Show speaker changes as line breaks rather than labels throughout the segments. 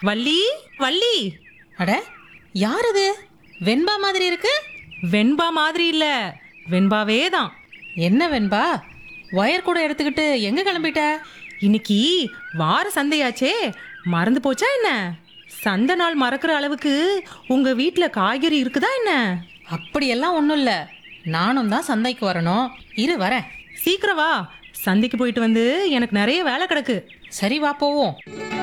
வள்ளி வள்ளி
அட யார் இது வெண்பா மாதிரி இருக்கு
வெண்பா மாதிரி இல்ல வெண்பாவே தான்
என்ன வெண்பா ஒயர் கூட எடுத்துக்கிட்டு எங்க கிளம்பிட்ட
இன்னைக்கு வார சந்தையாச்சே மறந்து போச்சா என்ன சந்தை நாள் மறக்கிற அளவுக்கு உங்க வீட்ல காய்கறி இருக்குதா என்ன
அப்படியெல்லாம் ஒன்றும் இல்லை நானும் தான் சந்தைக்கு வரணும் இரு வரேன்
சீக்கிரம் வா சந்தைக்கு போயிட்டு வந்து எனக்கு நிறைய வேலை கிடக்கு
சரி வா போவோம்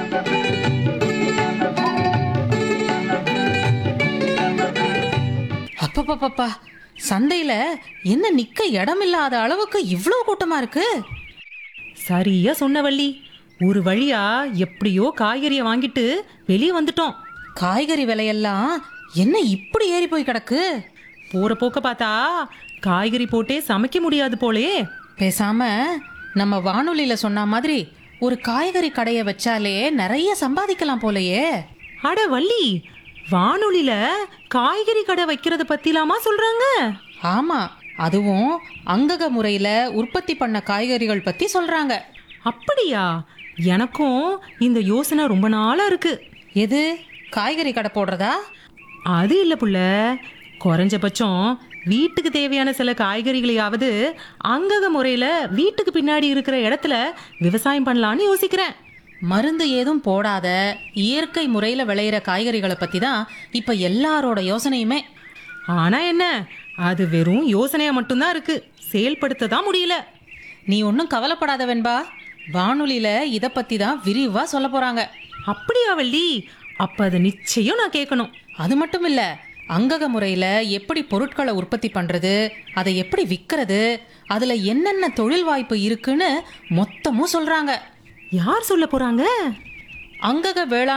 அப்பப்பப்பப்பா சந்தையில என்ன நிக்க இடம் இல்லாத அளவுக்கு இவ்வளோ கூட்டமா இருக்கு
சரியா சொன்ன வள்ளி ஒரு வழியா எப்படியோ காய்கறியை வாங்கிட்டு வெளியே வந்துட்டோம்
காய்கறி விலையெல்லாம் என்ன இப்படி ஏறி போய் கிடக்கு
போற போக்க பார்த்தா காய்கறி போட்டே சமைக்க முடியாது போலே
பேசாம நம்ம வானொலியில சொன்ன மாதிரி ஒரு காய்கறி கடையை வச்சாலே நிறைய சம்பாதிக்கலாம் போலயே
அட வள்ளி வானொலியில காய்கறி கடை வைக்கிறத பத்திலாமா சொல்றாங்க
ஆமா அதுவும் அங்கக முறையில உற்பத்தி பண்ண காய்கறிகள் பத்தி சொல்றாங்க
அப்படியா எனக்கும் இந்த யோசனை ரொம்ப நாளா இருக்கு
எது காய்கறி கடை போடுறதா
அது இல்ல புள்ள குறைஞ்சபட்சம் வீட்டுக்கு தேவையான சில காய்கறிகளையாவது அங்கக முறையில வீட்டுக்கு பின்னாடி இருக்கிற இடத்துல விவசாயம் பண்ணலான்னு யோசிக்கிறேன்
மருந்து ஏதும் போடாத இயற்கை முறையில விளையிற காய்கறிகளை பத்தி தான் இப்ப எல்லாரோட யோசனையுமே
ஆனா என்ன அது வெறும் யோசனையா மட்டும்தான் இருக்கு செயல்படுத்த தான் முடியல
நீ ஒன்றும் கவலைப்படாத வெண்பா வானொலியில இதை பத்தி தான் விரிவா சொல்ல போறாங்க
அப்படியா வள்ளி அப்ப அதை நிச்சயம் நான் கேட்கணும்
அது மட்டும் இல்ல அங்கக முறையில எப்படி பொருட்களை உற்பத்தி பண்றது அதை எப்படி விற்கிறது அதுல என்னென்ன தொழில் வாய்ப்பு இருக்குன்னு மொத்தமும் சொல்றாங்க
யார் சொல்ல போறாங்க
அங்கக வேளாண்